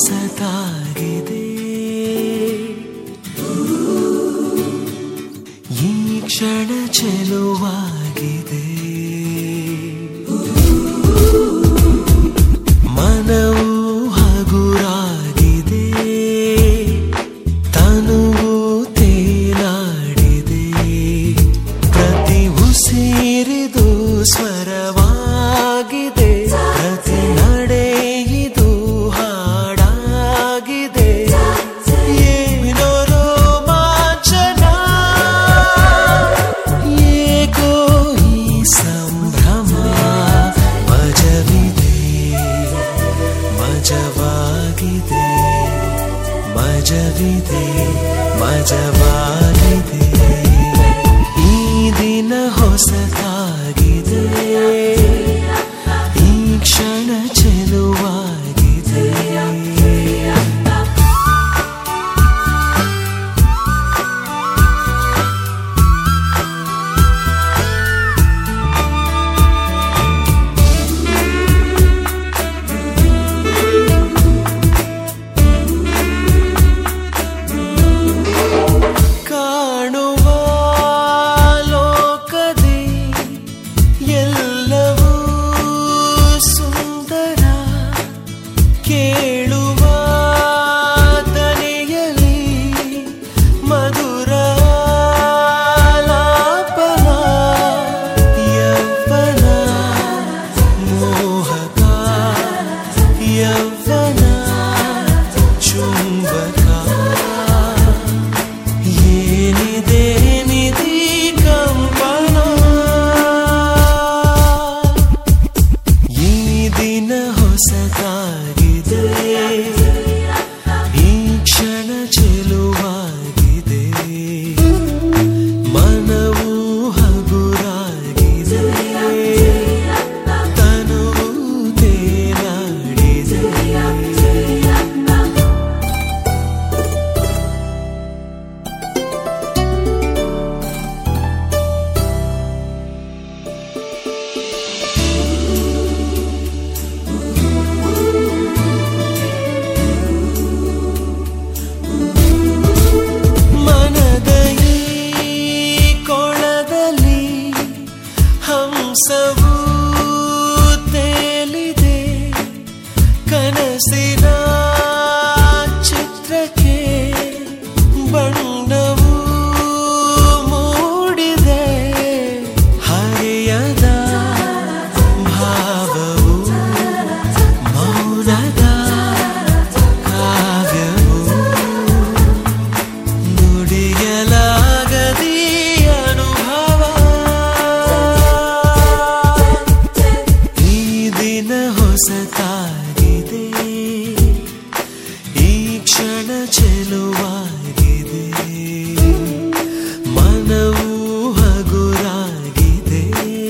ಹೊಸತಾಗಿದೆ ಈ ಕ್ಷಣ ಚೆಲುವಾಗಿದೆ ಮನವು ಹಗುರಾಗಿದೆ ತನುವು ತೇಲಾಡಿದೆ ಪ್ರತಿ ಉಸಿರಿದು ಸ್ವರವಾಗಿದೆ ಪ್ರತಿ ನಡೆಯಿದು ಹಾಡಾಗಿದೆ ಏನೋ ರೋಮಾಂಚನ ಏಕೋ ಈ ಸಂಭ್ರಮ ಮಜವಿದೆ ಮಜವಾಗಿದೆ ಮಜವಿದೆ ಮಜವಾಗಿದೆ ಈ ದಿನ ಹೊಸತಾಗಿದೆ ಈ ಕ್ಷಣ ಚೆಲುವಾಗಿದೆ ಕಾಣುವ ಲೋಕದಿ ಎಲ್ಲವೂ ಸುಂದರ ಕೇಳುವ ದನಿಯಲಿ ಮಧುರ ಲಾಪನ ಯೌವನ ಮೋಹಕ ಯೌವನ ಚುಂಬಕ ಏನಿದೆ ನಿಧಿ ಕಂಪನ ಈ ದಿನ ಹೊಸತಾಗಿದೆ ಈ ಕ್ಷಣ ಚೆಲುವಾಗಿದೆ ಮನವು ಹಗುರಾಗಿದೆ ತನುವು ತೇಲಾಡಿದೆ ಮನದ ಈ ಕೊಳದಲ್ಲಿ ಹಂಸವು ತೇಲಿದೆ ಕನಸಿನ ಚಿತ್ರಕ್ಕೆ ಬಣ್ಣವು ಮೂಡಿದೆ ಹರೆಯದ ಭಾವವು ಮೌನದ ಕಾವ್ಯವು ನುಡಿಯಲಾಗದಿ ಅನುಭವ ಈ ದಿನ ಹೊಸತಾಗಿದೆ ಈ ಕ್ಷಣ ಚೆಲುವಾಗಿದೆ ಮನವು ಹಗುರಾಗಿದೆ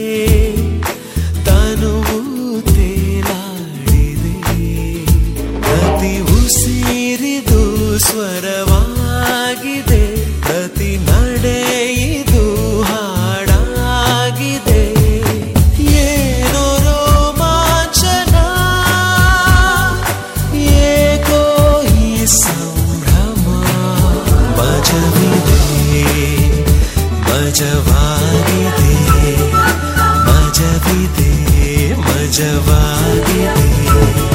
ತನುವು ತೇಲಾಡಿದೆ ಪ್ರತಿ ಉಸಿರಿದು ಸ್ವರವಾಗಿದೆ ಪ್ರತಿ ನಡೆಯಿದು ಹಾಡಾಗಿದೆ ಏನೋ ರೋಮಾಂಚನ ಏಕೋ ಈ ಸಂಭ್ರಮ ಮಜವಿದೆ ಮಜವಾಗಿದೆ ಮಜವಿದೆ ಮಜವಾಗಿದೆ